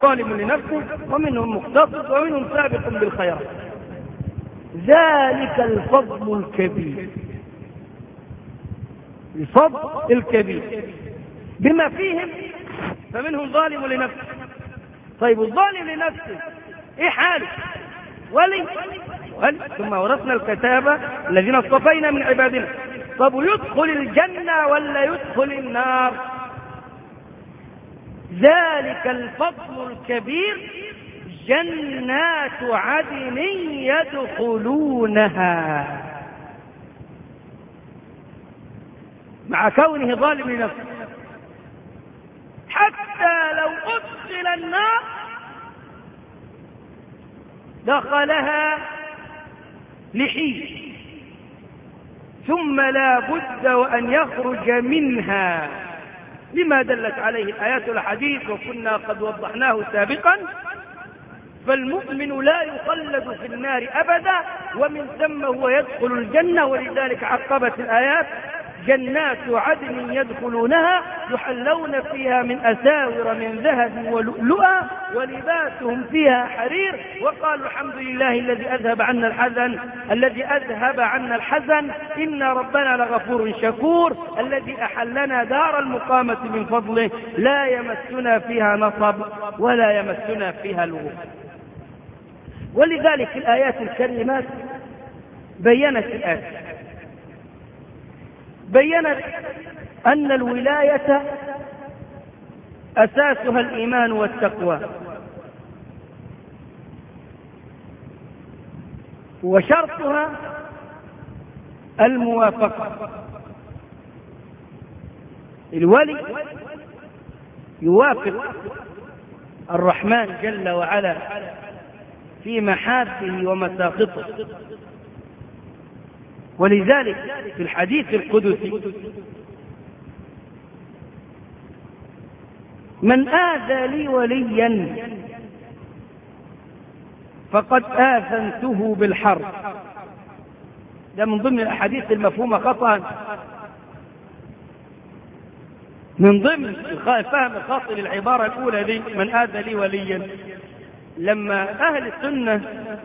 ظالم لنفسه ومنهم مقتصد ومنهم سابق بالخيرات ذلك الفضل الكبير الفضل الكبير بما فيهم فمنهم ظالم لنفسه طيب الظالم لنفسه ايه حاله ولي ولي ثم ورثنا الكتابة الذين اصطفينا من عبادنا طب يدخل الجنة ولا يدخل النار ذلك الفضل الكبير جنات عدن يدخلونها مع كونه ظالم لنفسه حتى لو أدخل النار دخلها لحين ثم لا بد وأن يخرج منها لما دلت عليه الآيات والحديث وكنا قد وضحناه سابقا فالمؤمن لا يخلد في النار أبدا ومن ثم هو يدخل الجنة ولذلك عقبت الآيات جنات عدن يدخلونها يحلون فيها من أساور من ذهب ولؤلؤا ولباسهم فيها حرير وقالوا الحمد لله الذي أذهب عنا الحزن الذي أذهب عنا الحزن إن ربنا لغفور شكور الذي أحلنا دار المقامة من فضله لا يمسنا فيها نصب ولا يمسنا فيها لغوب ولذلك الآيات الكريمات بينت الآية بينت أن الولاية أساسها الإيمان والتقوى وشرطها الموافقة الولي يوافق الرحمن جل وعلا في محابه ومساقطه ولذلك في الحديث القدسي من آذى لي وليا فقد آذنته بالحرب ده من ضمن الأحاديث المفهومة خطأ من ضمن فهم الخاطئ للعبارة الأولى دي من آذى لي وليا لما أهل السنة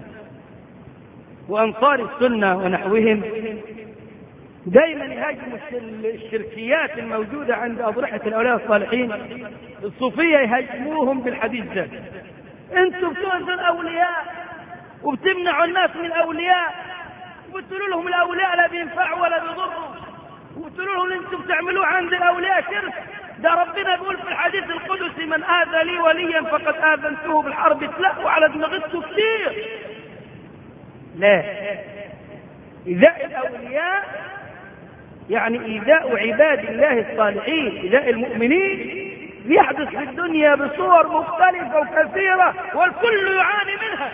وأنصار السنة ونحوهم دائما يهاجموا الشركيات الموجودة عند أضرحة الأولياء الصالحين الصوفية يهاجموهم بالحديث ده انتم بتؤذوا الأولياء وبتمنعوا الناس من الأولياء وبتقولوا لهم الأولياء لا بينفعوا ولا بيضروا وبتقولوا لهم انتم بتعملوه عند الأولياء شرك ده ربنا بيقول في الحديث القدسي من آذى لي وليا فقد آذنته بالحرب تلقوا على دماغته كتير لا إيذاء الأولياء يعني إيذاء عباد الله الصالحين إيذاء المؤمنين يحدث في الدنيا بصور مختلفة وكثيرة والكل يعاني منها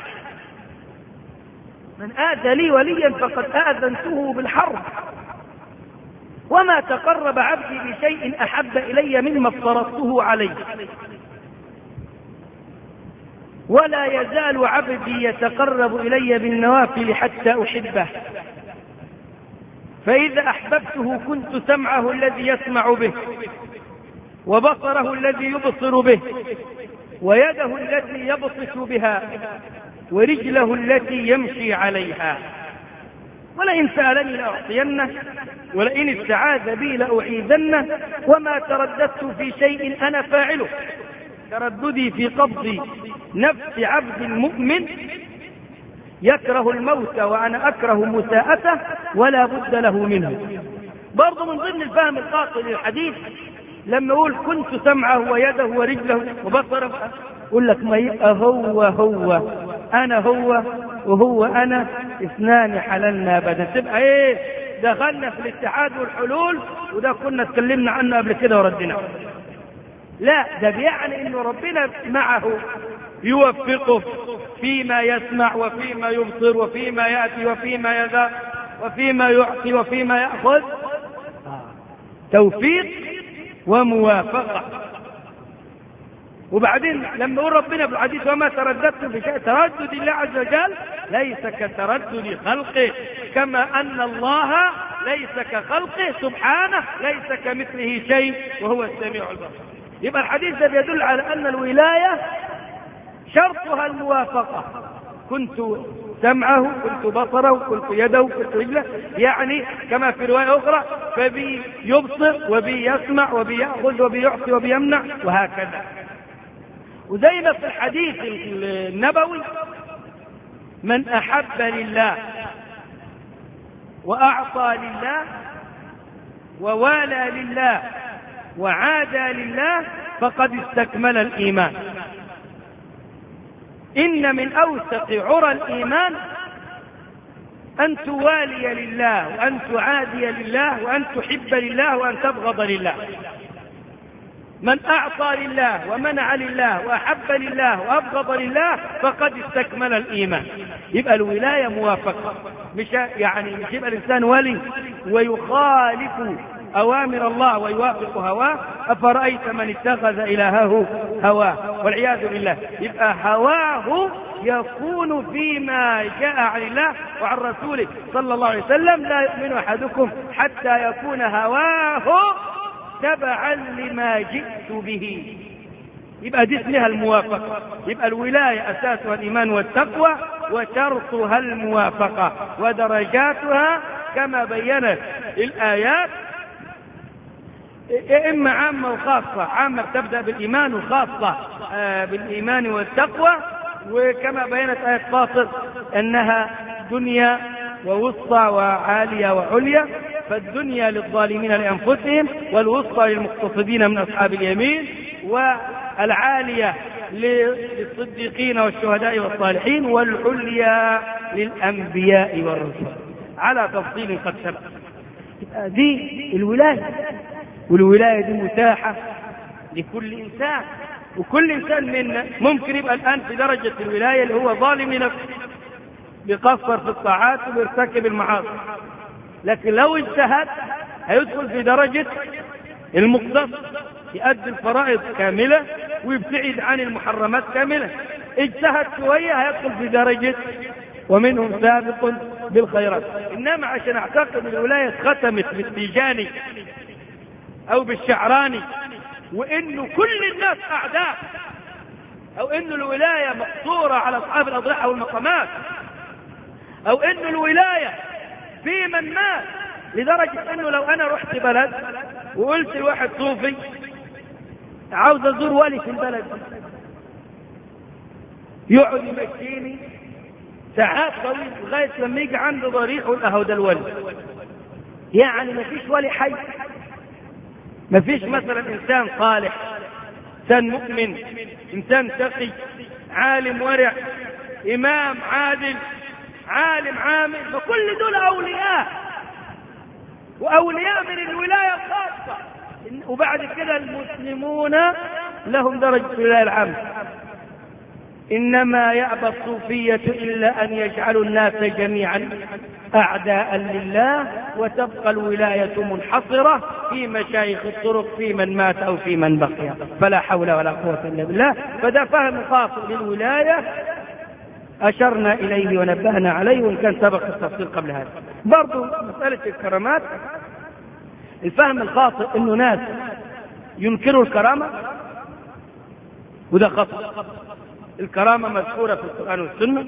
من آذى لي وليا فقد آذنته بالحرب وما تقرب عبدي بشيء أحب إلي مما افترضته عليه ولا يزال عبدي يتقرب إلي بالنوافل حتى أحبه فإذا أحببته كنت سمعه الذي يسمع به وبصره الذي يبصر به ويده التي يبطش بها ورجله التي يمشي عليها ولئن سألني لأعطينه ولئن استعاذ بي لأعيذنه وما ترددت في شيء أنا فاعله ترددي في قبض نفس عبد المؤمن يكره الموت وأنا أكره مساءته ولا بد له منه برضه من ضمن الفهم القاطع للحديث لما يقول كنت سمعه ويده ورجله وبصره يقول لك ما يبقى هو هو انا هو وهو انا اثنان حللنا ابدا تبقى ايه دخلنا في الاتحاد والحلول وده كنا اتكلمنا عنه قبل كده وردنا لا ده بيعني انه ربنا معه يوفقه فيما يسمع وفيما يبصر وفيما ياتي وفيما يذا وفيما يعطي وفيما ياخذ توفيق وموافقه وبعدين لما يقول ربنا في الحديث وما ترددت في شيء تردد الله عز وجل ليس كتردد خلقه كما ان الله ليس كخلقه سبحانه ليس كمثله شيء وهو السميع البصير يبقى الحديث ده بيدل على ان الولايه الموافقة كنت سمعه كنت بصره كنت يده كنت رجله يعني كما في رواية أخرى فبي يبصر وبي يسمع وبي يأخذ وبي يعطي وبي يمنع وهكذا وزي ما في الحديث النبوي من أحب لله وأعطى لله ووالى لله وعادى لله فقد استكمل الإيمان إن من أوثق عرى الإيمان أن توالي لله وأن تعادي لله وأن تحب لله وأن تبغض لله من أعطى لله ومنع لله وأحب لله وأبغض لله فقد استكمل الإيمان يبقى الولاية موافقة مش يعني مش يبقى الإنسان ولي ويخالف أوامر الله ويوافق هواه أفرأيت من اتخذ إلهه هواه والعياذ بالله يبقى هواه يكون فيما جاء عن الله وعن رسوله صلى الله عليه وسلم لا يؤمن أحدكم حتى يكون هواه تبعا لما جئت به يبقى دي اسمها الموافقة يبقى الولاية أساسها الإيمان والتقوى وشرطها الموافقة ودرجاتها كما بينت الآيات إما عامة وخاصة عامة تبدأ بالإيمان وخاصة بالإيمان والتقوى وكما بينت آية فاطر أنها دنيا ووسطى وعالية وعليا فالدنيا للظالمين لأنفسهم والوسطى للمقتصدين من أصحاب اليمين والعالية للصديقين والشهداء والصالحين والعليا للأنبياء والرسل على تفصيل قد سبق دي الولاية والولاية دي متاحة لكل إنسان وكل إنسان منا ممكن يبقى الآن في درجة الولاية اللي هو ظالم لنفسه بيقصر في الطاعات وبيرتكب المعاصي لكن لو اجتهد هيدخل في درجة المقتصد يؤدي الفرائض كاملة ويبتعد عن المحرمات كاملة اجتهد شوية هيدخل في درجة ومنهم سابق بالخيرات إنما عشان أعتقد الولاية ختمت بالتيجاني أو بالشعراني وإنه كل الناس أعداء أو إنه الولاية مقصورة على أصحاب الأضرحة والمقامات أو إنه الولاية في من مات لدرجة إنه لو أنا رحت بلد وقلت لواحد صوفي عاوز أزور ولي في البلد يقعد يمشيني ساعات طويل لغاية لما يجي عنده ضريح يقول أهو ده الولي يعني ما فيش ولي حي ما فيش مثلا إنسان صالح إنسان مؤمن إنسان تقي عالم ورع إمام عادل عالم عامل فكل دول أولياء وأولياء من الولاية الخاصة وبعد كده المسلمون لهم درجة الولاية العامة إنما يأبى الصوفية إلا أن يجعلوا الناس جميعا أعداء لله وتبقى الولاية منحصرة في مشايخ الطرق في من مات أو في من بقي فلا حول ولا قوة إلا بالله فده فهم خاص للولاية أشرنا إليه ونبهنا عليه وإن كان سبق التفصيل قبل هذا برضو مسألة الكرامات الفهم الخاطئ إنه ناس ينكروا الكرامة وده خطأ الكرامة مذكورة في القرآن والسنة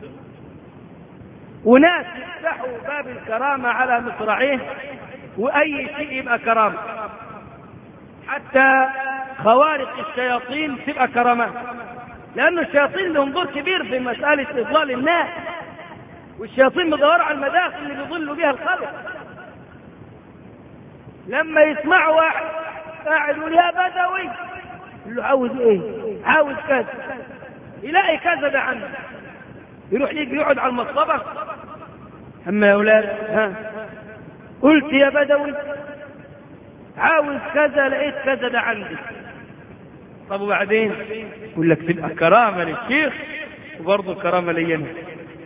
وناس يفتحوا باب الكرامة على مصراعيه وأي شيء يبقى كرامة حتى خوارق الشياطين تبقى كرامات لأن الشياطين لهم دور كبير في مسألة إضلال الناس والشياطين مدورة على المداخل اللي بيضلوا بها الخلق لما يسمعوا واحد قاعد يقول يا بدوي يقول له عاوز ايه؟ عاوز كذا يلاقي كذا ده عنده يروح يجي يقعد على المصطبة أما يا أولاد ها قلت يا بدوي عاوز كذا لقيت كذا ده عندي طب وبعدين يقول لك تبقى كرامة للشيخ وبرضه كرامة لي أنا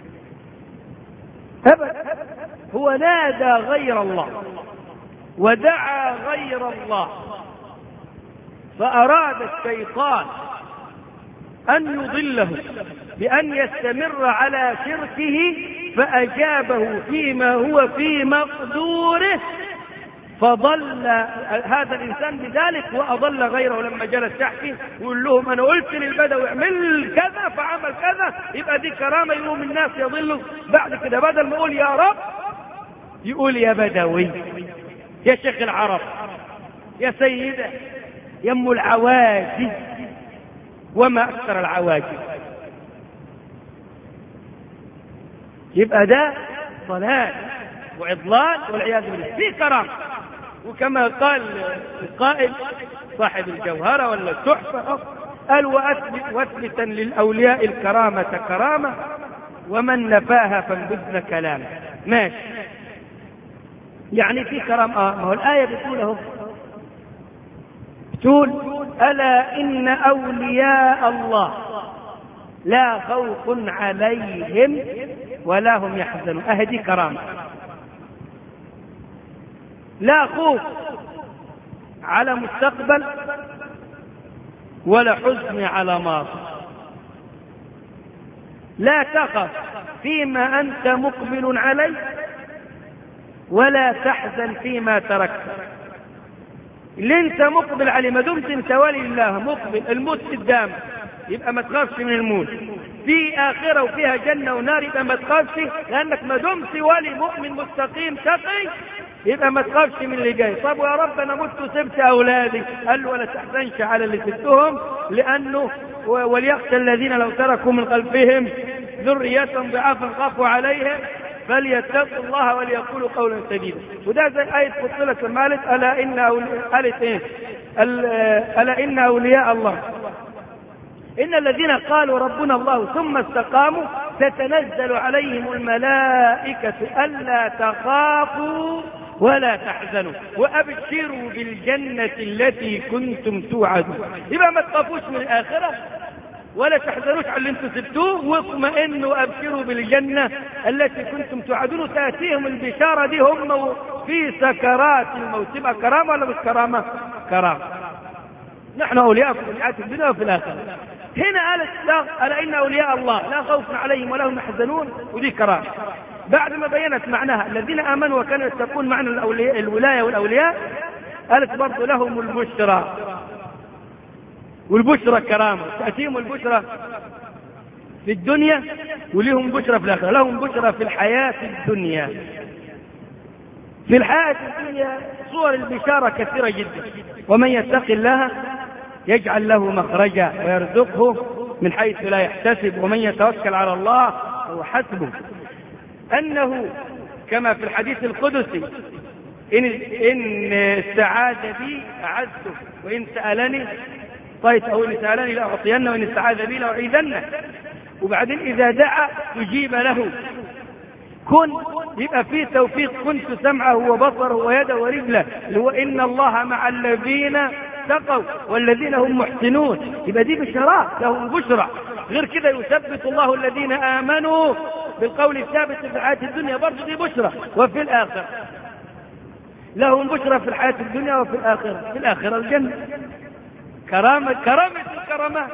أبدا هو نادى غير الله ودعا غير الله فأراد الشيطان أن يضله بأن يستمر على شركه فأجابه فيما هو في مقدوره فضل هذا الانسان بذلك واضل غيره لما جلس يحكي ويقول لهم انا قلت للبدوي اعمل كذا فعمل كذا يبقى دي كرامه يقوم الناس يضلوا بعد كده بدل ما يقول يا رب يقول يا بدوي يا شيخ العرب يا سيده يا ام العواجز وما اكثر العواجز يبقى ده ضلال واضلال والعياذ بالله في كرامه وكما قال القائل صاحب الجوهره ولا التحفه قال واثبت واثبتا للاولياء الكرامه كرامه ومن نفاها فانبذن كلامه ماشي يعني في كرام اه ما هو الايه بتقول اهو بتقول الا ان اولياء الله لا خوف عليهم ولا هم يحزنون اهدي كرامه لا خوف على مستقبل ولا حزن على ماضي لا تخف فيما انت مقبل عليه ولا تحزن فيما تركت اللي انت مقبل عليه ما دمت انت ولي الله مقبل الموت قدامك يبقى ما تخافش من الموت في آخرة وفيها جنة ونار يبقى ما تخافش لأنك ما دمت ولي مؤمن مستقيم تقي يبقى ما تخافش من اللي جاي طب يا رب انا مت وسبت اولادي قال له ولا تحزنش على اللي سبتهم لانه وليخشى الذين لو تركوا من خلفهم ذرية ضعافا خافوا عليهم فليتقوا الله وليقولوا قولا سديدا وده زي آية فصلت لما قالت ألا إن قالت إيه؟ ألا إن أولياء الله إن الذين قالوا ربنا الله ثم استقاموا تتنزل عليهم الملائكة ألا تخافوا ولا تحزنوا وأبشروا بالجنة التي كنتم توعدون يبقى ما تخافوش من الآخرة ولا تحزنوش على اللي انتم سبتوه واطمئنوا وابشروا بالجنه التي كنتم توعدون تاتيهم البشاره دي هم في سكرات الموت تبقى كرامه ولا مش كرامه؟ كرامه. نحن اولياءكم في الحياه الدنيا وفي الاخره. هنا قالت لا الا ان اولياء الله لا خوف عليهم ولا هم يحزنون ودي كرامه. بعد ما بينت معناها الذين امنوا وكانوا يتقون معنى الأولياء الولايه والاولياء قالت برضه لهم البشرى والبشرى كرامة تأتيهم البشرى في الدنيا ولهم بشرى في الآخرة لهم بشرى في الحياة الدنيا في الحياة الدنيا صور البشارة كثيرة جدا ومن يتق الله يجعل له مخرجا ويرزقه من حيث لا يحتسب ومن يتوكل على الله هو حسبه أنه كما في الحديث القدسي إن إن استعاذ بي أعزته وإن سألني طيب أو إن سألني لأعطينه وإن استعاذ بي لأعيذنه وبعدين إذا دعا أجيب له كن يبقى في توفيق كنت سمعه وبصره ويده ورجله اللي هو إن الله مع الذين اتقوا والذين هم محسنون يبقى دي بشرات لهم بشرى غير كده يثبت الله الذين آمنوا بالقول الثابت في الحياة الدنيا برضه دي بشرى وفي الآخرة لهم بشرى في الحياة الدنيا وفي الآخرة في الآخرة الجنة كرامة كرامة الكرامات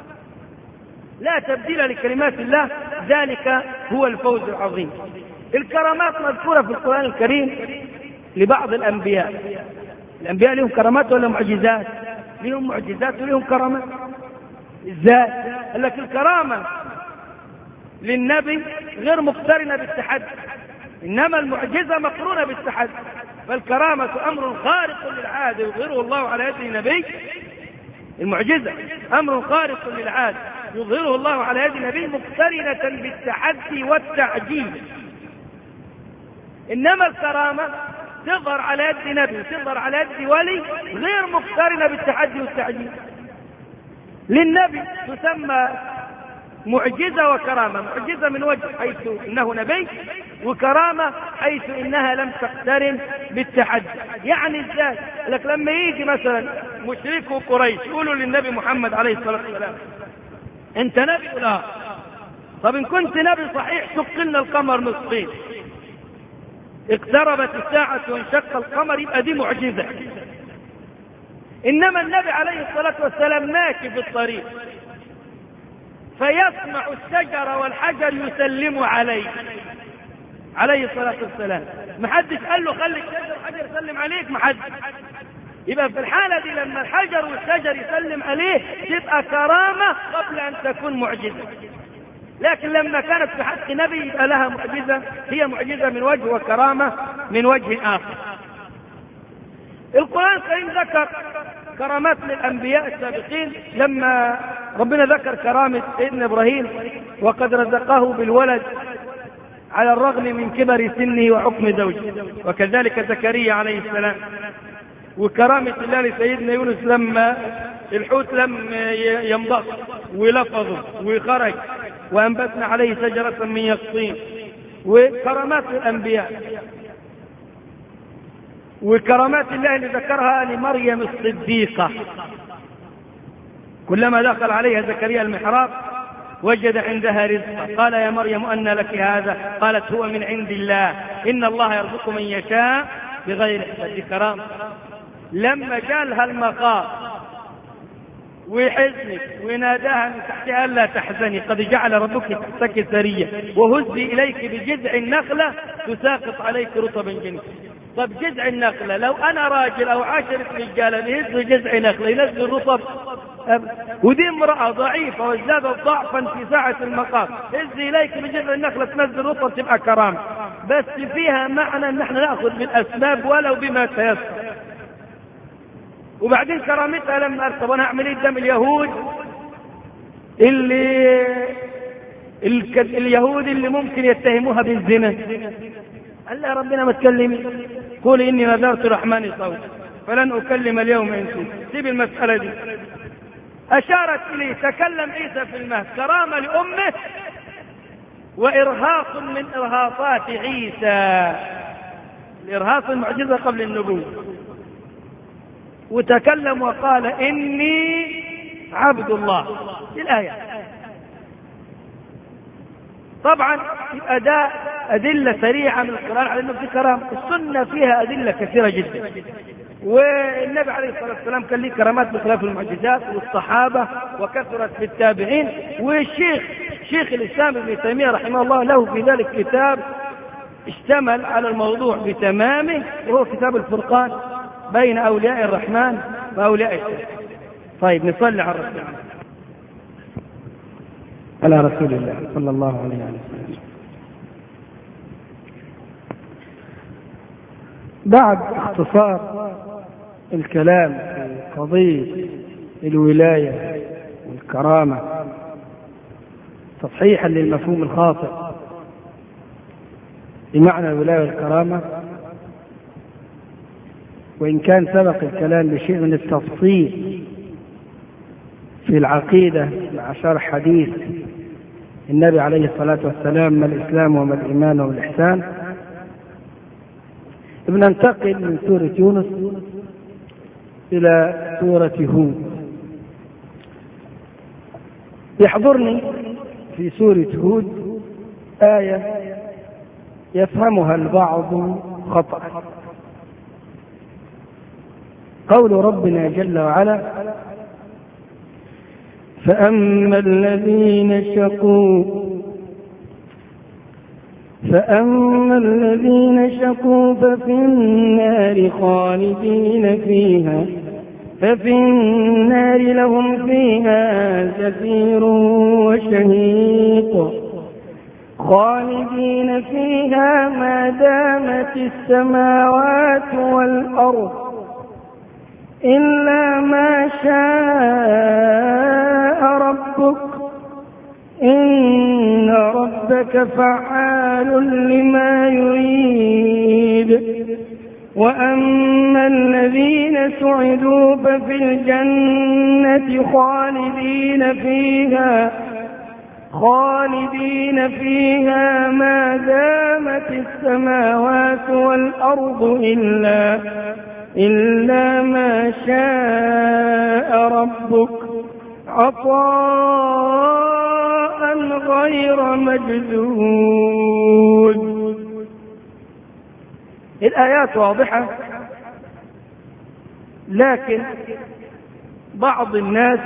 لا تبديل لكلمات الله ذلك هو الفوز العظيم الكرامات مذكورة في القرآن الكريم لبعض الأنبياء الأنبياء لهم كرامات ولا معجزات لهم معجزات ولهم كرامات ازاي قال لك الكرامة للنبي غير مقترنة بالتحدي إنما المعجزة مقرونة بالتحدي فالكرامة أمر خارق للعادة يظهره الله على يد النبي المعجزة أمر خارق للعادة يظهره الله على يد النبي مقترنة بالتحدي والتعجيز إنما الكرامة تظهر على يد نبي تظهر على يد ولي غير مقترنة بالتحدي والتعجيز للنبي تسمى معجزة وكرامة معجزة من وجه حيث إنه نبي وكرامة حيث إنها لم تقترن بالتحدي يعني ازاي لك لما يجي مثلا مشركو قريش يقولوا للنبي محمد عليه الصلاة والسلام انت نبي لا طب ان كنت نبي صحيح شق لنا القمر نصفين اقتربت الساعة وانشق القمر يبقى دي معجزة انما النبي عليه الصلاة والسلام ماشي في الطريق فيسمع الشجر والحجر يسلم عليه عليه الصلاة والسلام ما حدش قال له خلي الشجر والحجر يسلم عليك ما حد يبقى في الحالة دي لما الحجر والشجر يسلم عليه تبقى كرامة قبل أن تكون معجزة لكن لما كانت في حق نبي يبقى لها معجزة هي معجزة من وجه وكرامة من وجه آخر القرآن الكريم ذكر كرامات للأنبياء السابقين لما ربنا ذكر كرامة سيدنا إبراهيم وقد رزقه بالولد على الرغم من كبر سنه وحكم زوجه وكذلك زكريا عليه السلام وكرامة الله لسيدنا يونس لما الحوت لم ينبط ولفظه وخرج وأنبتنا عليه شجرة من يقطين وكرامات الأنبياء وكرامات الله اللي ذكرها لمريم الصديقة كلما دخل عليها زكريا المحراب وجد عندها رزقا قال يا مريم أن لك هذا قالت هو من عند الله إن الله يرزق من يشاء بغير حساب كرامة لما جالها المقام وحزنك وناداها من تحتها الا تحزني قد جعل ربك تحتك سريا وهزي اليك بجذع النخله تساقط عليك رطبا جنيا طب جذع النخله لو انا راجل او عشرة رجاله بيهز جذع نخله ينزل رطب ودي امرأة ضعيفة وازدادت ضعفا في ساعة المقام هز إليك بجذع النخلة تنزل رطب تبقى كرامة بس فيها معنى ان احنا ناخذ بالاسباب ولو بما تيسر وبعدين كرامتها لما قالت طب انا اعمل ايه قدام اليهود اللي اليهود اللي ممكن يتهموها بالزنا قال لها ربنا ما تكلمي قولي اني نذرت الرحمن صوت فلن اكلم اليوم انسي سيب المساله دي اشارت اليه تكلم عيسى في المهد كرامه لامه وارهاق من ارهاقات عيسى الارهاق المعجزه قبل النبوه وتكلم وقال إني عبد الله الآية طبعا أداء أدلة سريعة من القرآن على أنه في كرام السنة فيها أدلة كثيرة جدا والنبي عليه الصلاة والسلام كان له كرامات بخلاف المعجزات والصحابة وكثرت في التابعين والشيخ شيخ الإسلام ابن تيمية رحمه الله له في ذلك كتاب اشتمل على الموضوع بتمامه وهو كتاب الفرقان بين أولياء الرحمن وأولياء الشيطان طيب نصلي على الرسول على رسول الله صلى الله عليه وسلم بعد اختصار الكلام في قضية الولاية والكرامة تصحيحا للمفهوم الخاطئ بمعنى الولاية والكرامة وإن كان سبق الكلام بشيء من التفصيل في العقيدة مع شرح حديث النبي عليه الصلاة والسلام ما الإسلام وما الإيمان وما الإحسان بننتقل من سورة يونس إلى سورة هود يحضرني في سورة هود آية يفهمها البعض خطأ قول ربنا جل وعلا فأما الذين شقوا فأما الذين شقوا ففي النار خالدين فيها ففي النار لهم فيها زفير وشهيق خالدين فيها ما دامت السماوات والأرض إلا ما شاء ربك إن ربك فعال لما يريد وأما الذين سعدوا ففي الجنة خالدين فيها خالدين فيها ما دامت السماوات والأرض إلا إلا ما شاء ربك عطاء غير مجدود الآيات واضحة لكن بعض الناس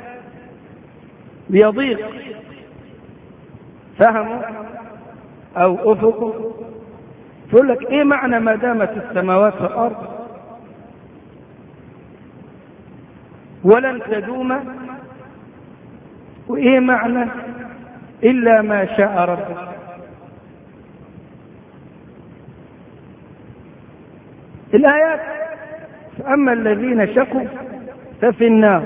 بيضيق فهمه أو أفقه يقول لك ايه معنى ما دامت السماوات والارض ولن تدوم وايه معنى الا ما شاء ربك الايات فاما الذين شقوا ففي النار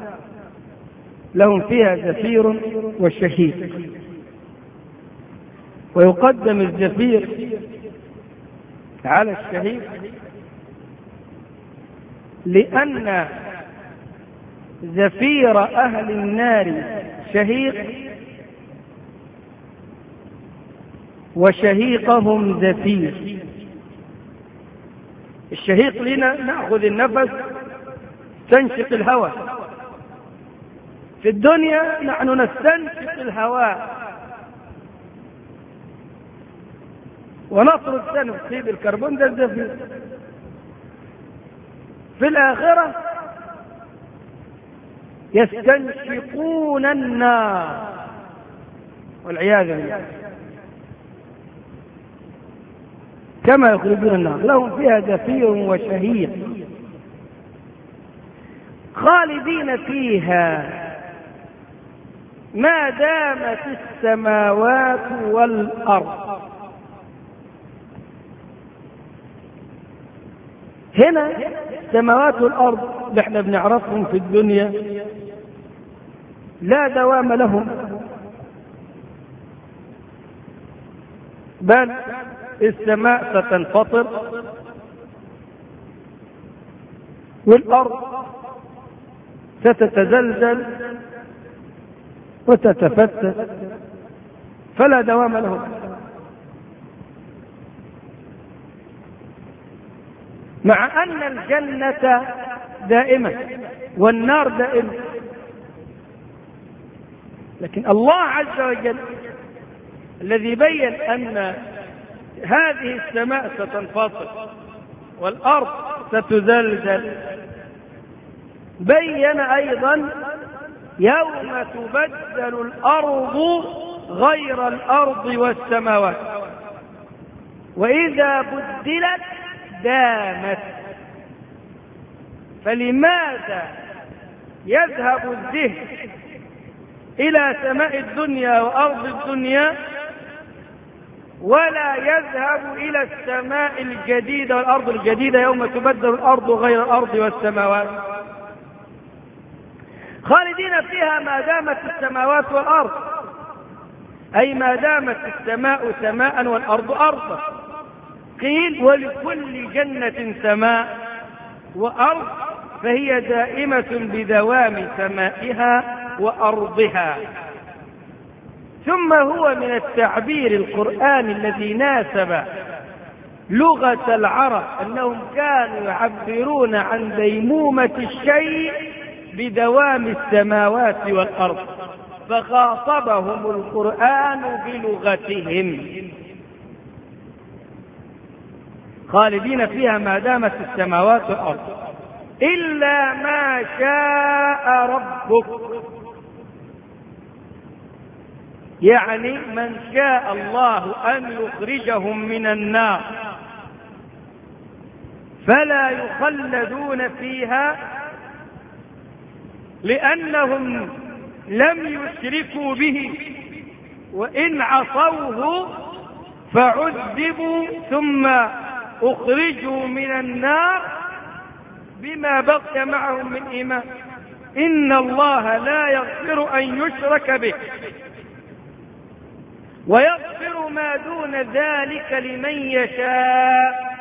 لهم فيها زفير وشهيد ويقدم الزفير على الشهيد لأن زفير أهل النار شهيق وشهيقهم زفير الشهيق لنا نأخذ النفس تنشق الهواء في الدنيا نحن نستنشق الهواء ونطرد ثاني اكسيد الكربون ده الزفير في الآخرة يستنشقون النار والعياذ بالله كما يخرجون النار لهم فيها زفير وشهيق خالدين فيها ما دامت السماوات والأرض هنا السماوات والأرض اللي احنا بنعرفهم في الدنيا لا دوام لهم بل السماء ستنفطر والأرض ستتزلزل وتتفتت فلا دوام لهم مع أن الجنة دائمة والنار دائمة لكن الله عز وجل الذي بين أن هذه السماء ستنفصل والأرض ستزلزل بين أيضا يوم تبدل الأرض غير الأرض والسماوات وإذا بدلت دامت فلماذا يذهب الذهن إلى سماء الدنيا وأرض الدنيا ولا يذهب إلى السماء الجديدة والأرض الجديدة يوم تبدل الأرض غير الأرض والسماوات خالدين فيها ما دامت السماوات والأرض أي ما دامت السماء سماء والأرض أرضا قيل ولكل جنة سماء وأرض فهي دائمة بدوام سمائها وأرضها ثم هو من التعبير القرآني الذي ناسب لغة العرب أنهم كانوا يعبرون عن ديمومة الشيء بدوام السماوات والأرض فخاطبهم القرآن بلغتهم خالدين فيها ما دامت السماوات والأرض إلا ما شاء ربك يعني من شاء الله أن يخرجهم من النار فلا يخلدون فيها لأنهم لم يشركوا به وإن عصوه فعذبوا ثم أخرجوا من النار بما بقي معهم من إيمان إن الله لا يغفر أن يشرك به ويغفر ما دون ذلك لمن يشاء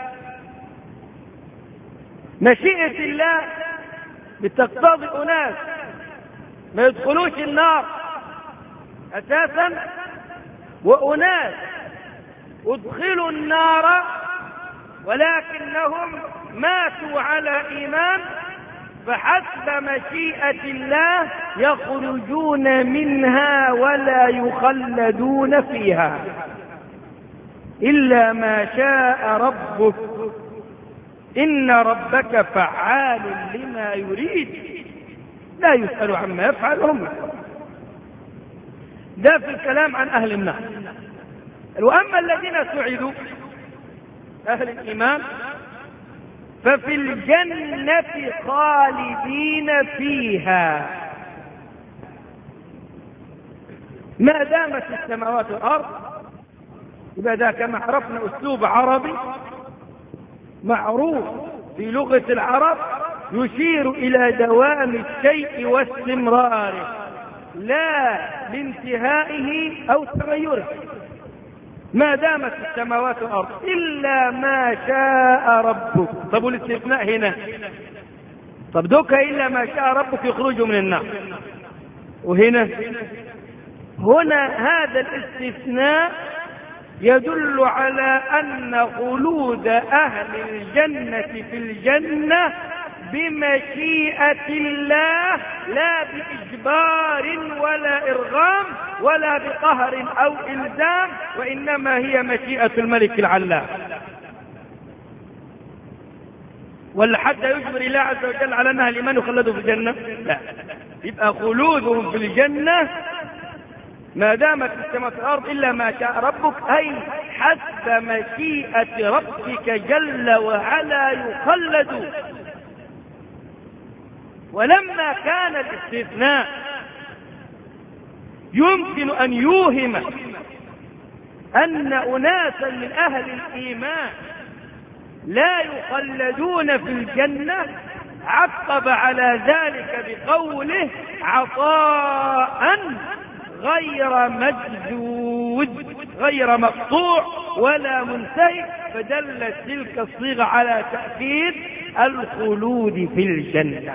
مشيئة الله بتقتضي أناس ما يدخلوش النار أساسا وأناس ادخلوا النار ولكنهم ماتوا على إيمان فحسب مشيئة الله يخرجون منها ولا يخلدون فيها إلا ما شاء ربك إن ربك فعال لما يريد لا يسأل عما يفعل هم ده في الكلام عن أهل النار وأما الذين سعدوا أهل الإيمان ففي الجنة خالدين فيها ما دامت السماوات والأرض يبقى ده كما عرفنا أسلوب عربي معروف في لغة العرب يشير إلى دوام الشيء واستمراره لا لانتهائه أو تغيره ما دامت السماوات والأرض إلا ما شاء ربك طب والاستثناء هنا طب دوك إلا ما شاء ربك يخرجوا من النار وهنا هنا هذا الاستثناء يدل على أن خلود أهل الجنة في الجنة بمشيئة الله لا بإجبار ولا إرغام ولا بقهر أو إلزام وإنما هي مشيئة الملك العلام ولا حتى يجبر الله عز وجل على أنها لمن يخلدوا في الجنة لا يبقى خلودهم في الجنة ما دامت السماء في الأرض إلا ما شاء ربك أي حسب مشيئة ربك جل وعلا يخلد ولما كان الاستثناء يمكن أن يوهم أن أناسا من أهل الإيمان لا يخلدون في الجنة عقب على ذلك بقوله عطاء غير مجدود غير مقطوع ولا منتهي فدلت تلك الصيغة على تأكيد الخلود في الجنة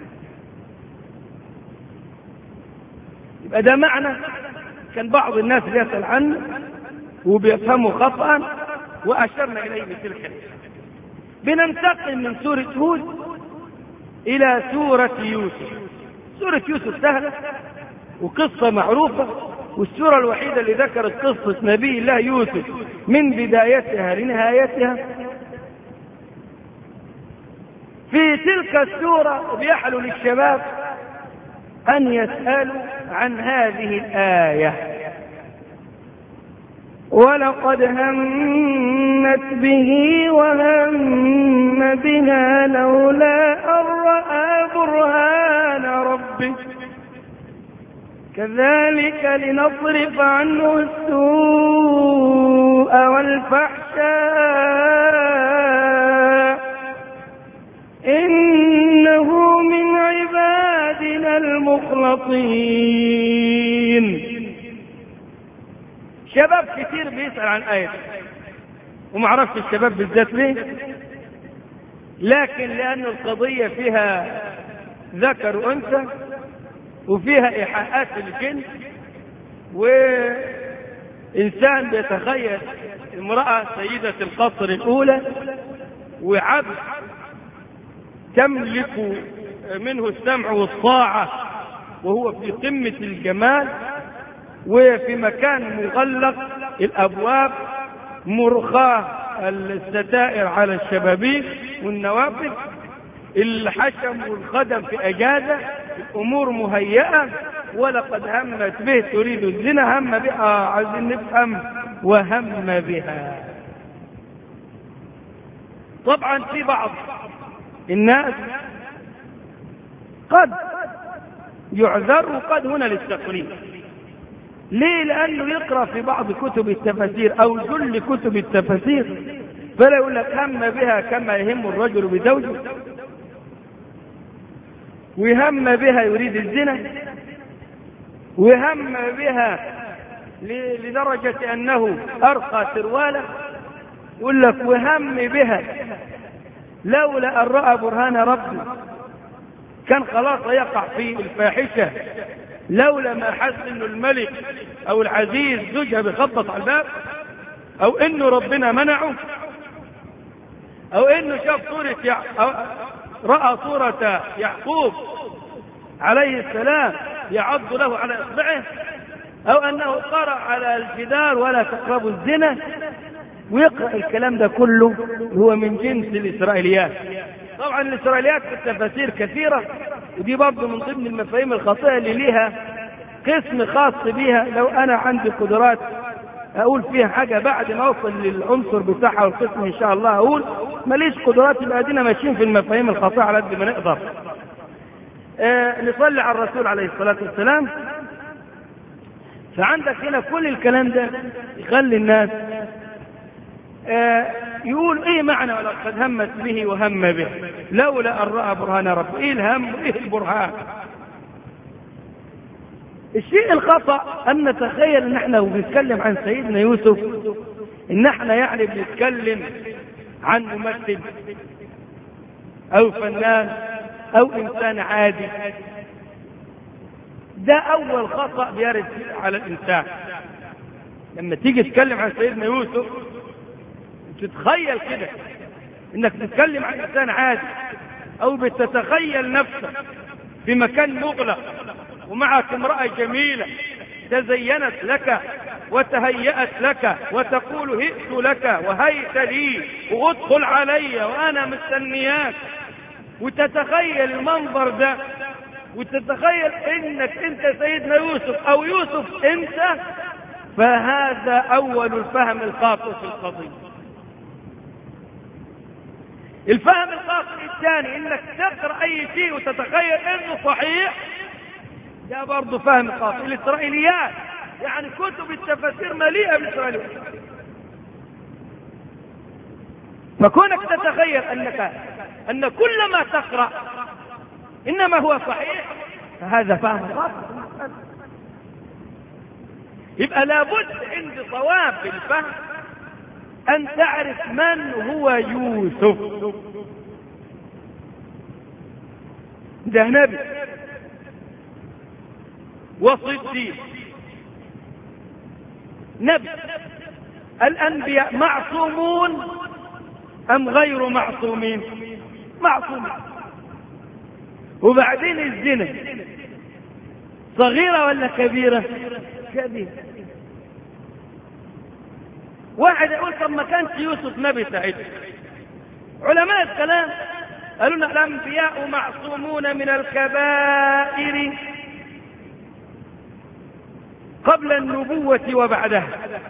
يبقى ده معنى كان بعض الناس بيسأل عنه وبيفهموا خطأ وأشرنا إليه بتلك بننتقل من سورة هود إلى سورة يوسف سورة يوسف سهلة وقصة معروفة والسورة الوحيدة اللي ذكرت قصة نبي الله يوسف من بدايتها لنهايتها في تلك السورة بيحلو للشباب أن يسألوا عن هذه الآية ولقد همت به وهم بها لولا أن رأى برهان ربه كذلك لنصرف عنه السوء والفحشاء إنه من عبادنا المخلصين شباب كتير بيسأل عن آية وما عرفش الشباب بالذات ليه لكن لأن القضية فيها ذكر وأنثى وفيها إيحاءات الجن وإنسان بيتخيل امرأة سيدة القصر الأولى وعبد تملك منه السمع والطاعة وهو في قمة الجمال وفي مكان مغلق الأبواب مرخاة الستائر على الشبابيك والنوافذ الحشم والخدم في أجازة الأمور مهيئة ولقد همت به تريد الزنا هم بها عايزين نفهم وهم بها طبعا في بعض الناس قد يعذر وقد هنا للتقليد ليه لأنه يقرأ في بعض كتب التفاسير أو جل كتب التفاسير فلا يقول لك هم بها كما يهم الرجل بزوجه وهم بها يريد الزنا وهم بها لدرجة أنه أرقى سرواله يقول لك وهم بها لولا أن رأى برهان ربي كان خلاص يقع في الفاحشة لولا ما حس انه الملك او العزيز زوجها بيخبط على الباب او انه ربنا منعه او انه شاف صورة يع... أو رأى صورة يعقوب عليه السلام يعض له على اصبعه او انه قرأ على الجدار ولا تقربوا الزنا ويقرأ الكلام ده كله هو من جنس الإسرائيليات طبعا الإسرائيليات في التفاسير كثيرة ودي برضه من ضمن المفاهيم الخاطئة اللي ليها قسم خاص بيها لو أنا عندي قدرات اقول فيها حاجة بعد ما اوصل للعنصر بتاعها والقسم ان شاء الله اقول ماليش قدرات يبقى ادينا ماشيين في المفاهيم الخاطئة على قد ما نقدر آه نصلي على الرسول عليه الصلاة والسلام فعندك هنا كل الكلام ده يخلي الناس آه يقول ايه معنى ولقد همت به وهم به لولا ان راى برهان رب ايه الهم وايه البرهان الشيء الخطا ان نتخيل ان احنا بنتكلم عن سيدنا يوسف ان احنا يعني بنتكلم عن ممثل او فنان او انسان عادي ده اول خطا بيرد على الانسان لما تيجي تتكلم عن سيدنا يوسف تتخيل كده انك تتكلم عن انسان عادي او بتتخيل نفسك في مكان مغلق ومعك امرأة جميلة تزينت لك وتهيأت لك وتقول هئت لك وهيت لي وادخل علي وانا مستنياك وتتخيل المنظر ده وتتخيل انك انت سيدنا يوسف او يوسف انت فهذا اول الفهم الخاطئ في القضيه الفهم الخاطئ الثاني انك تقرا اي شيء وتتخيل انه صحيح ده برضه فهم خاطئ الاسرائيليات يعني كتب التفاسير مليئه بالاسرائيليات فكونك تتخيل انك ان كل ما تقرا انما هو صحيح فهذا فهم خاطئ يبقى لابد عند صواب الفهم أن تعرف من هو يوسف ده نبي وصديق نبي الأنبياء معصومون أم غير معصومين معصومين وبعدين الزنا صغيرة ولا كبيرة كبيرة واحد يقول طب ما كانش يوسف نبي ساعتها علماء الكلام قالوا لنا الانبياء معصومون من الكبائر قبل النبوة وبعدها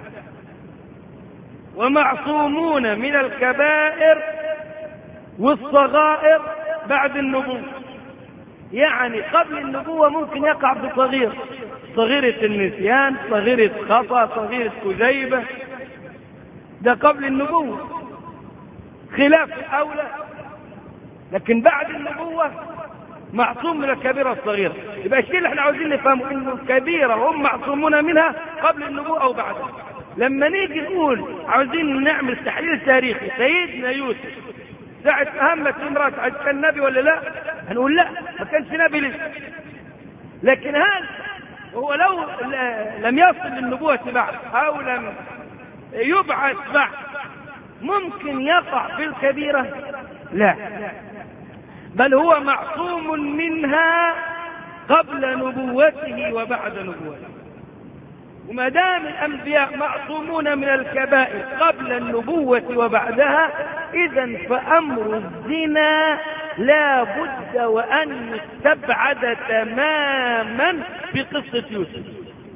ومعصومون من الكبائر والصغائر بعد النبوة يعني قبل النبوة ممكن يقع في صغير صغيرة النسيان صغيرة خطأ صغيرة كذيبة ده قبل النبوة خلاف الأولى لكن بعد النبوة معصوم من الكبيرة الصغيرة يبقى الشيء اللي احنا عاوزين نفهمه انه الكبيرة هم معصومون منها قبل النبوة او بعدها لما نيجي نقول عاوزين نعمل تحليل تاريخي سيدنا يوسف ساعة أهمت امرأة كان نبي ولا لا؟ هنقول لا ما كانش نبي لسه لكن هذا هو لو لم يصل للنبوة بعد أو لم يبعث بعد ممكن يقع في الكبيرة لا بل هو معصوم منها قبل نبوته وبعد نبوته وما دام الانبياء معصومون من الكبائر قبل النبوة وبعدها اذا فامر الزنا لا بد وان يستبعد تماما في قصة يوسف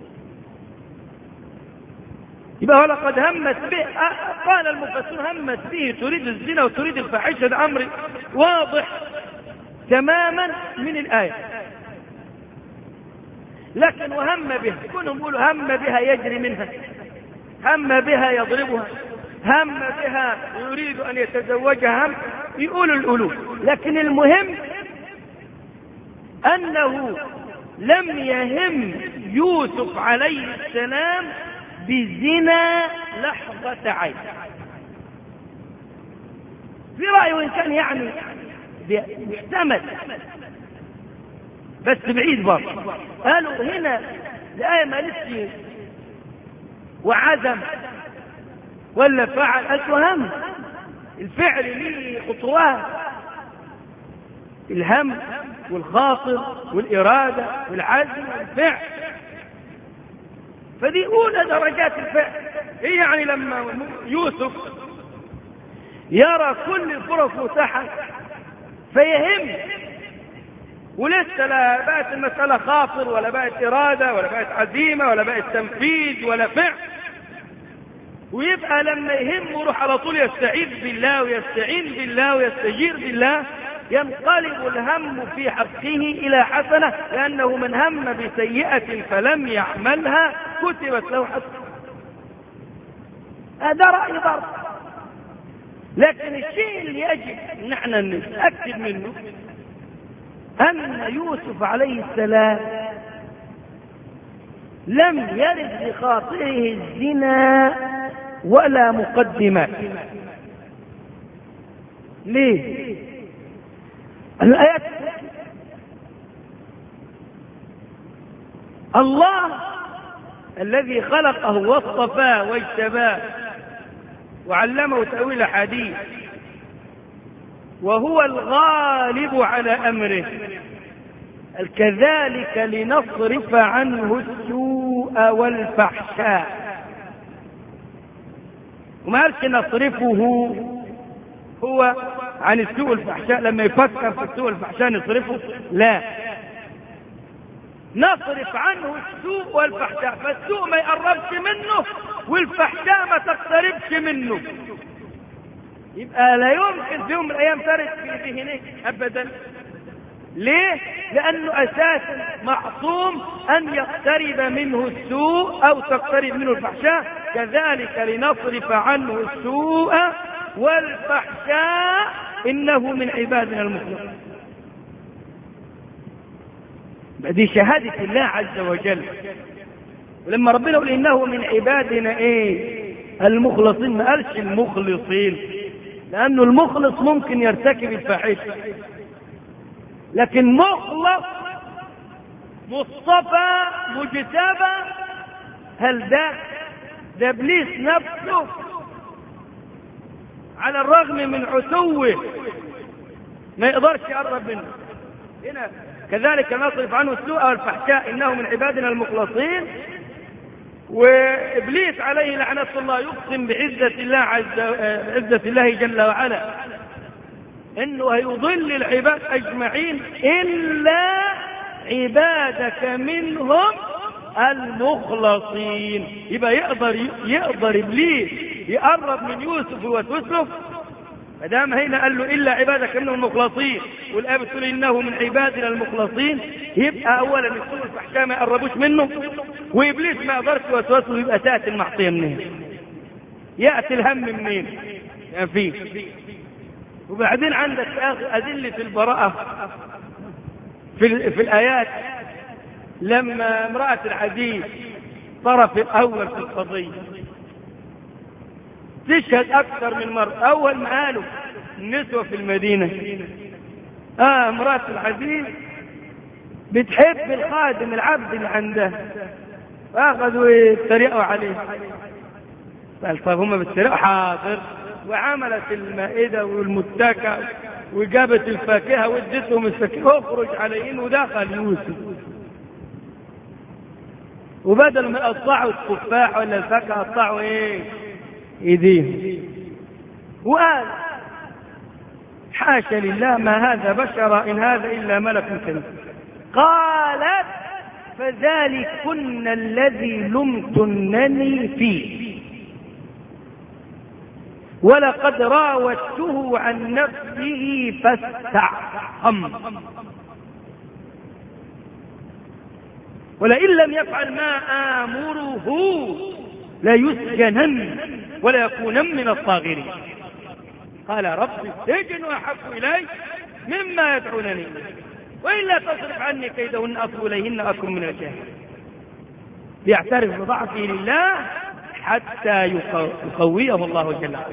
يبقى ولقد همت به قال المفسرون همت به تريد الزنا وتريد الفاحشة ده امر واضح تماما من الآية لكن وهم بها كونهم يقولوا هم بها يجري منها هم بها يضربها هم بها يريد أن يتزوجها هم يقولوا الألوف لكن المهم أنه لم يهم يوسف عليه السلام بزنا لحظة عين في رأي وإن كان يعني محتمل بس بعيد برضه قالوا هنا الآية ما قالتش وعزم ولا فعل قالت وهم الفعل ليه خطوات الهم والخاطر والإرادة والعزم والفعل فدي أولى درجات الفعل هي يعني لما يوسف يرى كل الفرص متاحة فيهم ولسه لا بقت المسألة خاطر ولا بقت إرادة ولا بقت عزيمة ولا بقت تنفيذ ولا فعل ويبقى لما يهمه يروح على طول يستعيذ بالله ويستعين بالله ويستجير بالله ينقلب الهم في حقه إلى حسنة لأنه من هم بسيئة فلم يعملها كتبت له حسنة هذا رأي برضه لكن الشيء اللي يجب ان احنا نتأكد منه أن يوسف عليه السلام لم يرد لخاطره الزنا ولا مقدمات ليه الآيات الله الذي خلقه واصطفاه واجتباه وعلمه تأويل حديث وهو الغالب على أمره كذلك لنصرف عنه السوء والفحشاء وما قالش نصرفه هو عن السوء والفحشاء لما يفكر في السوء والفحشاء نصرفه لا نصرف عنه السوء والفحشاء فالسوء ما يقربش منه والفحشاء ما تقتربش منه يبقى لا يمكن في يوم من الايام ترد في ذهنه ابدا ليه لانه اساسا معصوم ان يقترب منه السوء او تقترب منه الفحشاء كذلك لنصرف عنه السوء والفحشاء انه من عبادنا المخلصين دي شهادة الله عز وجل ولما ربنا يقول انه من عبادنا ايه المخلصين ما قالش المخلصين لانه المخلص ممكن يرتكب الفاحشه لكن مخلص مصطفى مجتبى هل ده ده ابليس نفسه على الرغم من عتوه ما يقدرش يقرب منه هنا كذلك نصرف عنه السوء والفحشاء انه من عبادنا المخلصين وابليس عليه لعنه الله يقسم بعزه الله عز بعزه الله جل وعلا انه هيضل العباد اجمعين الا عبادك منهم المخلصين يبقى يقدر يقدر ابليس يقرب من يوسف ويوسوس له ما دام هنا قال له الا عبادك منهم المخلصين والايه بتقول انه من عبادنا المخلصين يبقى اولا السوء الفحشاء ما يقربوش منه وابليس ما يقدرش يوسوس له يبقى تاتي المعصيه منين؟ ياتي الهم منين؟ يعني فيه وبعدين عندك أدلة البراءة في, في الآيات لما امرأة العزيز طرف الأول في القضية تشهد أكثر من مرة أول ما قالوا النسوة في المدينة آه امرأة العزيز بتحب الخادم العبد اللي عندها فأخذوا يتريقوا عليه قال طيب هم بيتريقوا حاضر وعملت المائدة والمتكة وجابت الفاكهة وادتهم الفاكهة اخرج عليهم ودخل يوسف وبدل ما يقطعوا التفاح ولا الفاكهة قطعوا ايه ايديهم وقال حاشا لله ما هذا بشر ان هذا الا ملك كريم قالت فذلكن الذي لمتنني فيه ولقد راودته عن نفسه فاستعصم ولئن لم يفعل ما آمره ليسجنن ولا يكونن من الصاغرين قال رب السجن أحب إلي مما يدعونني وإلا تصرف عني كيدهن أصب إليهن أكن من الجاهلين يعترف بضعفه لله حتى يقويه الله جل وعلا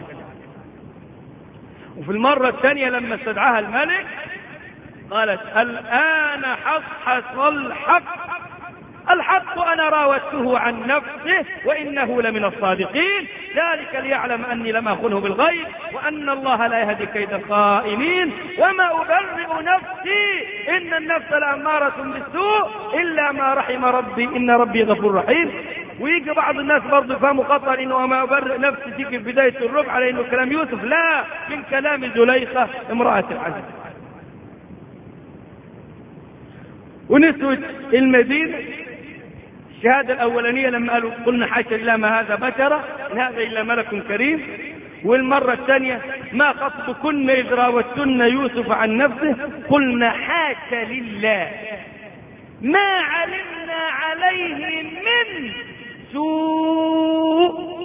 وفي المرة الثانية لما استدعاها الملك قالت الآن حصحص الحق الحق أنا راودته عن نفسه وإنه لمن الصادقين ذلك ليعلم أني لم أخنه بالغيب وأن الله لا يهدي كيد الخائنين وما أبرئ نفسي إن النفس لأمارة بالسوء إلا ما رحم ربي إن ربي غفور رحيم ويجي بعض الناس برضه يفهموا خطأ انه وما ابرئ نفسي تيجي في بدايه الربع على انه كلام يوسف لا من كلام زليخه امراه العزيز ونسوة المدينه الشهادة الأولانية لما قالوا قلنا حاشا لله ما هذا بشرا إن هذا إلا ملك كريم والمرة الثانية ما خطبكن إذ راوتن يوسف عن نفسه قلنا حاشا لله ما علمنا عليه من سوء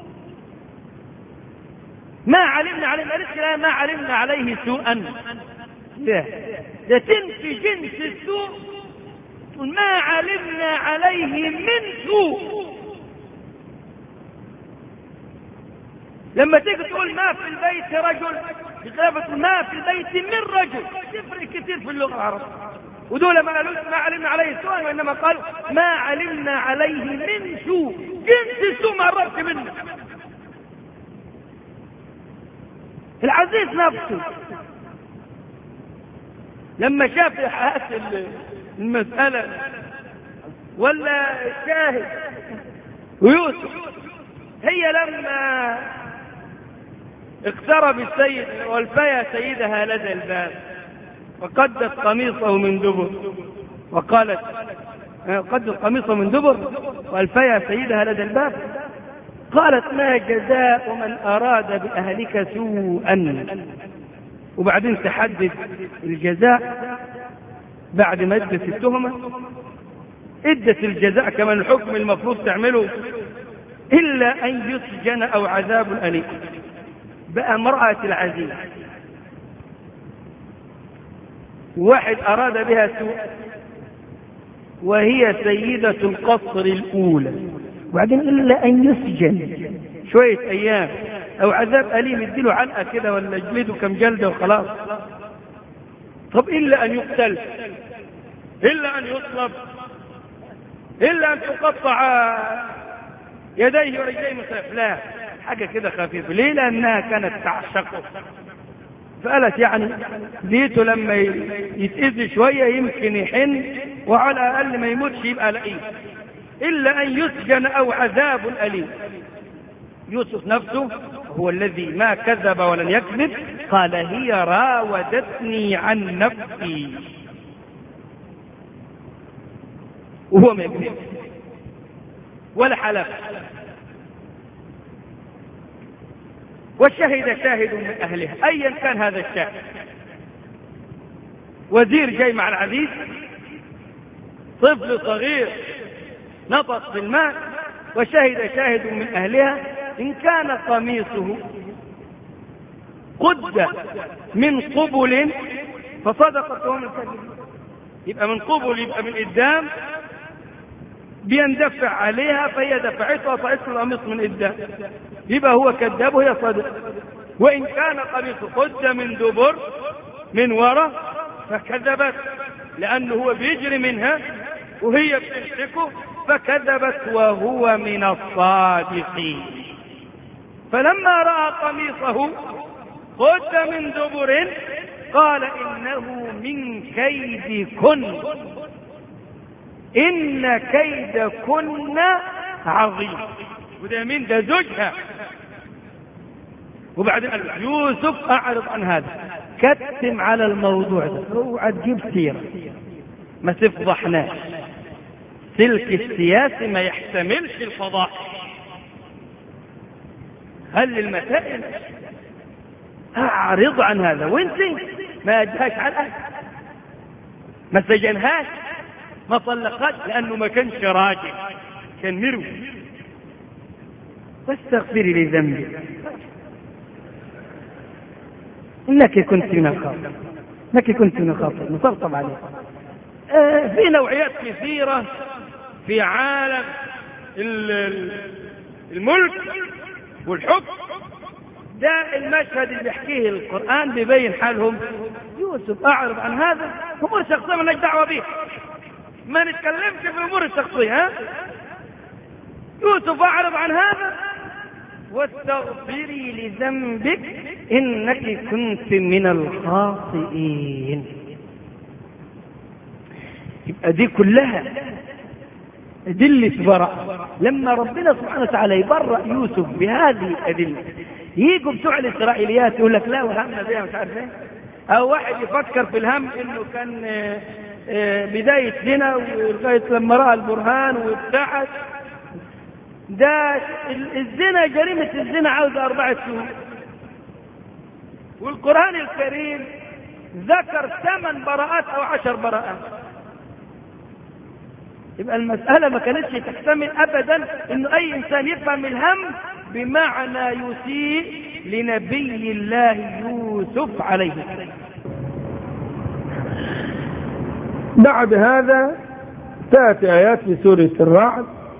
ما علمنا عليه ما ما علمنا عليه سوءا لا ده تنفي جنس السوء ما علمنا عليه من سوء لما تيجي تقول ما في البيت رجل تقول ما في البيت من رجل تفرق كثير في اللغه العربيه ودول ما قالوش ما علمنا عليه سوء وانما قالوا ما علمنا عليه من سوء جنس السوء ما قربت منه العزيز نفسه لما شاف المسألة ولا الشاهد ويوسف هي لما اقترب السيد والفيا سيدها لدى الباب وقدت قميصه من دبر وقالت قدت قميصه من دبر والفيا سيدها لدى الباب قالت ما جزاء من أراد بأهلك سوءا وبعدين تحدد الجزاء بعد ما ادت التهمة ادت الجزاء كما الحكم المفروض تعمله إلا أن يسجن أو عذاب أليم بقى امرأة العزيز واحد أراد بها سوء وهي سيدة القصر الأولى وبعدين إلا أن يسجن شوية أيام أو عذاب أليم يديله علقة كده ولا يجلده كم جلدة وخلاص طب إلا أن يقتل إلا أن يصلب إلا أن تقطع يديه ورجليه مسافر لا حاجة كده خفيفة ليه لأنها كانت تعشقه فقالت يعني ديته لما يتأذي شوية يمكن يحن وعلى الأقل ما يموتش يبقى لئيم إلا أن يسجن أو عذاب أليم يوسف نفسه هو الذي ما كذب ولن يكذب قال هي راودتني عن نفسي وهو ما يكذب ولا حلف وشهد شاهد من أهلها أيا كان هذا الشاهد وزير جاي مع العزيز طفل صغير نطط في الماء وشهد شاهد من أهلها إن كان قميصه قد من قبل فصدقت وهم الكاذبين يبقى من قبل يبقى من قدام بيندفع عليها فهي دفعته وطعته القميص من قدام يبقى هو كذاب وهي صادق وإن كان قميصه قد من دبر من وراء فكذبت لأنه هو بيجري منها وهي بتمسكه فكذبت وهو من الصادقين فلما رأى قميصه قد من دبر قال إنه من كيدكن إن كيدكن عظيم وده مين ده زوجها وبعدين قال يوسف أعرض عن هذا كتم على الموضوع ده اوعى تجيب سيرة ما تفضحناش سلك السياسي ما يحتملش الفضائح هل المسائل اعرض عن هذا وانت ما ادهاش على الأهل ما سجنهاش ما طلقهاش لانه ما كانش راجل كان مروي واستغفري لذنبك انك كنت من الخاطر انك كنت من الخاطر مطبطب عليك آه في نوعيات كثيره في عالم الملك والحكم ده المشهد اللي بيحكيه القرآن بيبين حالهم يوسف أعرض عن هذا أمور شخصية ما دعوة بيه ما نتكلمش في الأمور الشخصية ها يوسف أعرض عن هذا واستغفري لذنبك إنك كنت من الخاطئين يبقى دي كلها أدلة براء لما ربنا سبحانه وتعالى يبرأ يوسف بهذه الأدلة يجوا بتوع الإسرائيليات يقول لك لا وهمنا بيها مش عارف ايه أو واحد يفكر في الهم إنه كان بداية زنا ولغاية لما رأى البرهان وابتعد ده الزنا جريمة الزنا عاوزة أربعة شهور والقرآن الكريم ذكر ثمان براءات أو عشر براءات يبقى المسألة ما كانتش تحتمل أبدا إنه أي إنسان يفهم الهم بمعنى يسيء لنبي الله يوسف عليه السلام بعد هذا تأتي آيات في سورة الرعد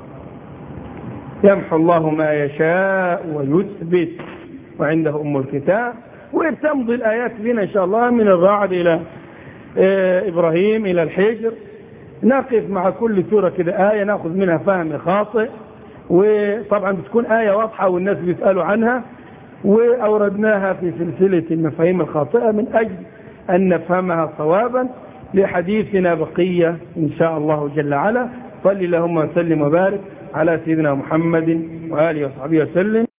يمحو الله ما يشاء ويثبت وعنده أم الكتاب وتمضي الآيات بنا إن شاء الله من الرعد إلى إبراهيم إلى الحجر نقف مع كل سورة كده آية ناخذ منها فهم خاطئ وطبعا بتكون آية واضحة والناس بيسألوا عنها وأوردناها في سلسلة المفاهيم الخاطئة من أجل أن نفهمها صوابا لحديثنا بقية إن شاء الله جل وعلا صل اللهم وسلم وبارك على سيدنا محمد وآله وصحبه وسلم